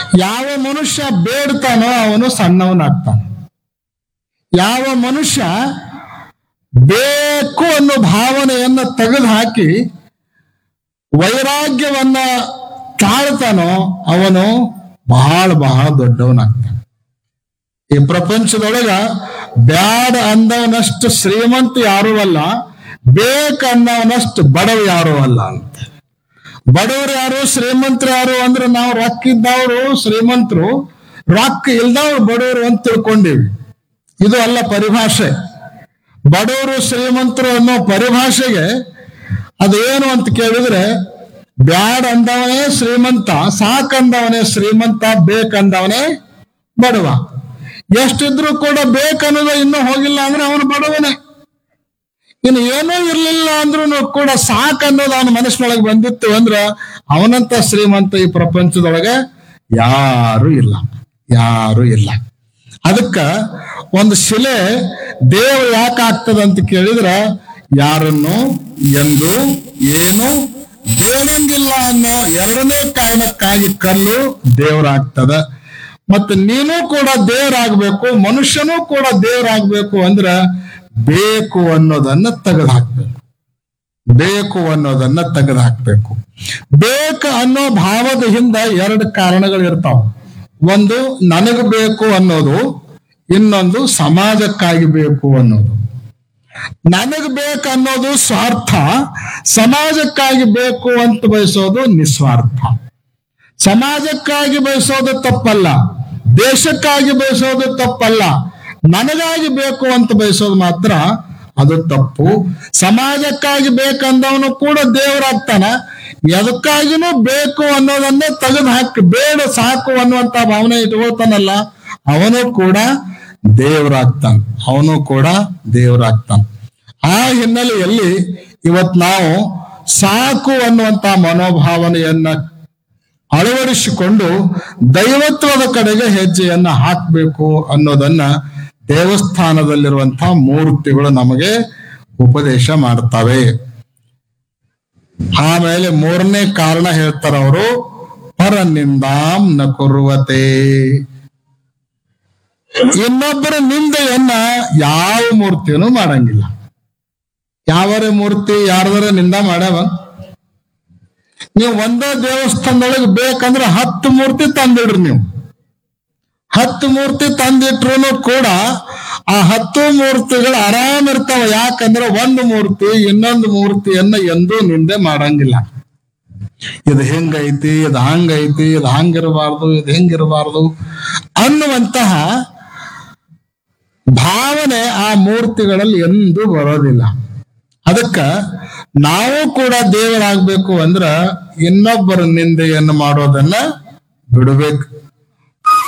ಯಾವ ಮನುಷ್ಯ ಬೇಡ್ತಾನೋ ಅವನು ಸಣ್ಣವನಾಗ್ತಾನೆ ಯಾವ ಮನುಷ್ಯ ಬೇಕು ಅನ್ನೋ ಭಾವನೆಯನ್ನ ತೆಗೆದು ಹಾಕಿ ವೈರಾಗ್ಯವನ್ನ ತಾಳ್ತಾನೋ ಅವನು ಬಹಳ ಬಹಳ ದೊಡ್ಡವನಾಗ್ತಾನೆ ಈ ಪ್ರಪಂಚದೊಳಗ ಬ್ಯಾಡ ಅಂದವನಷ್ಟು ಶ್ರೀಮಂತ ಯಾರೂ ಅಲ್ಲ ಬೇಕ ಅನ್ನವನಷ್ಟು ಬಡವ ಯಾರೂ ಅಲ್ಲ ಅಂತ ಬಡವರು ಯಾರು ಶ್ರೀಮಂತರು ಯಾರು ಅಂದ್ರೆ ನಾವು ರೊಕ್ಕ ಇದ್ದವರು ಶ್ರೀಮಂತರು ರೊಕ್ಕ ಇಲ್ದವ್ರು ಬಡವರು ಅಂತ ತಿಳ್ಕೊಂಡಿವಿ ಇದು ಅಲ್ಲ ಪರಿಭಾಷೆ ಬಡವರು ಶ್ರೀಮಂತರು ಅನ್ನೋ ಪರಿಭಾಷೆಗೆ ಅದೇನು ಅಂತ ಕೇಳಿದ್ರೆ ಬ್ಯಾಡ್ ಅಂದವನೇ ಶ್ರೀಮಂತ ಸಾಕಂದವನೇ ಶ್ರೀಮಂತ ಬೇಕಂದವನೇ ಬಡವ ಎಷ್ಟಿದ್ರು ಕೂಡ ಬೇಕನ್ನೋದು ಇನ್ನೂ ಹೋಗಿಲ್ಲ ಅಂದ್ರೆ ಅವನು ಬಡವನೇ ಇನ್ನು ಏನೂ ಇರ್ಲಿಲ್ಲ ಅಂದ್ರೂ ಕೂಡ ಸಾಕ್ ಅನ್ನೋದು ಅವನ ಮನಸ್ಸಿನೊಳಗೆ ಬಂದಿತ್ತು ಅಂದ್ರ ಅವನಂತ ಶ್ರೀಮಂತ ಈ ಪ್ರಪಂಚದೊಳಗೆ ಯಾರು ಇಲ್ಲ ಯಾರು ಇಲ್ಲ ಅದಕ್ಕ ಒಂದು ಶಿಲೆ ದೇವ ಯಾಕೆ ಆಗ್ತದ ಅಂತ ಕೇಳಿದ್ರ ಯಾರನ್ನು ಎಂದು ಏನು ಬೇಡಂಗಿಲ್ಲ ಅನ್ನೋ ಎರಡನೇ ಕಾರಣಕ್ಕಾಗಿ ಕಲ್ಲು ದೇವರಾಗ್ತದ ಮತ್ತೆ ನೀನು ಕೂಡ ದೇವರಾಗ್ಬೇಕು ಮನುಷ್ಯನೂ ಕೂಡ ದೇವರಾಗ್ಬೇಕು ಅಂದ್ರ ಬೇಕು ಅನ್ನೋದನ್ನ ತೆಗೆದು ಹಾಕ್ಬೇಕು ಬೇಕು ಅನ್ನೋದನ್ನ ತೆಗೆದು ಹಾಕ್ಬೇಕು ಬೇಕು ಅನ್ನೋ ಭಾವದ ಹಿಂದ ಎರಡು ಕಾರಣಗಳು ಇರ್ತಾವ ಒಂದು ನನಗೆ ಬೇಕು ಅನ್ನೋದು ಇನ್ನೊಂದು ಸಮಾಜಕ್ಕಾಗಿ ಬೇಕು ಅನ್ನೋದು ನನಗ್ ಬೇಕು ಅನ್ನೋದು ಸ್ವಾರ್ಥ ಸಮಾಜಕ್ಕಾಗಿ ಬೇಕು ಅಂತ ಬಯಸೋದು ನಿಸ್ವಾರ್ಥ ಸಮಾಜಕ್ಕಾಗಿ ಬಯಸೋದು ತಪ್ಪಲ್ಲ ದೇಶಕ್ಕಾಗಿ ಬಯಸೋದು ತಪ್ಪಲ್ಲ ನನಗಾಗಿ ಬೇಕು ಅಂತ ಬಯಸೋದು ಮಾತ್ರ ಅದು ತಪ್ಪು ಸಮಾಜಕ್ಕಾಗಿ ಬೇಕಂದವನು ಕೂಡ ದೇವರಾಗ್ತಾನ ಎದಕ್ಕಾಗಿನೂ ಬೇಕು ಅನ್ನೋದನ್ನೇ ತೆಗೆದು ಹಾಕಿ ಬೇಡ ಸಾಕು ಅನ್ನುವಂತ ಭಾವನೆ ಇಟ್ಕೊಳ್ತಾನಲ್ಲ ಅವನು ಕೂಡ ದೇವರಾಗ್ತಾನ ಅವನು ಕೂಡ ದೇವರಾಗ್ತಾನ ಆ ಹಿನ್ನೆಲೆಯಲ್ಲಿ ಇವತ್ ನಾವು ಸಾಕು ಅನ್ನುವಂತ ಮನೋಭಾವನೆಯನ್ನ ಅಳವಡಿಸಿಕೊಂಡು ದೈವತ್ವದ ಕಡೆಗೆ ಹೆಜ್ಜೆಯನ್ನ ಹಾಕಬೇಕು ಅನ್ನೋದನ್ನ ದೇವಸ್ಥಾನದಲ್ಲಿರುವಂತಹ ಮೂರ್ತಿಗಳು ನಮಗೆ ಉಪದೇಶ ಮಾಡ್ತವೆ ಆಮೇಲೆ ಮೂರನೇ ಕಾರಣ ಹೇಳ್ತಾರ ಅವರು ಪರನಿಂದಾಂ ನ ಕುರುವತೆ ಇನ್ನೊಬ್ಬರ ನಿಂದೆಯನ್ನ ಯಾವ ಮೂರ್ತಿಯೂ ಮಾಡಂಗಿಲ್ಲ ಯಾವರ ಮೂರ್ತಿ ಯಾರ್ದಾರ ನಿಂದ ಮಾಡ್ಯಾವ ನೀವು ಒಂದೇ ದೇವಸ್ಥಾನದೊಳಗೆ ಬೇಕಂದ್ರೆ ಹತ್ತು ಮೂರ್ತಿ ತಂದಿಡ್ರಿ ನೀವು ಹತ್ತು ಮೂರ್ತಿ ತಂದಿಟ್ರು ಕೂಡ ಆ ಹತ್ತು ಮೂರ್ತಿಗಳು ಆರಾಮ್ ಇರ್ತಾವ ಯಾಕಂದ್ರೆ ಒಂದು ಮೂರ್ತಿ ಇನ್ನೊಂದು ಮೂರ್ತಿಯನ್ನ ಎಂದೂ ನಿಂದೆ ಮಾಡಂಗಿಲ್ಲ ಇದು ಹೆಂಗೈತಿ ಇದು ಹಂಗೈತಿ ಇದು ಹಂಗಿರಬಾರ್ದು ಇದು ಹೆಂಗಿರಬಾರ್ದು ಅನ್ನುವಂತಹ ಭಾವನೆ ಆ ಮೂರ್ತಿಗಳಲ್ಲಿ ಎಂದೂ ಬರೋದಿಲ್ಲ ಅದಕ್ಕ ನಾವು ಕೂಡ ದೇವರಾಗ್ಬೇಕು ಅಂದ್ರ ಇನ್ನೊಬ್ಬರ ನಿಂದೆಯನ್ನು ಮಾಡೋದನ್ನ ಬಿಡಬೇಕು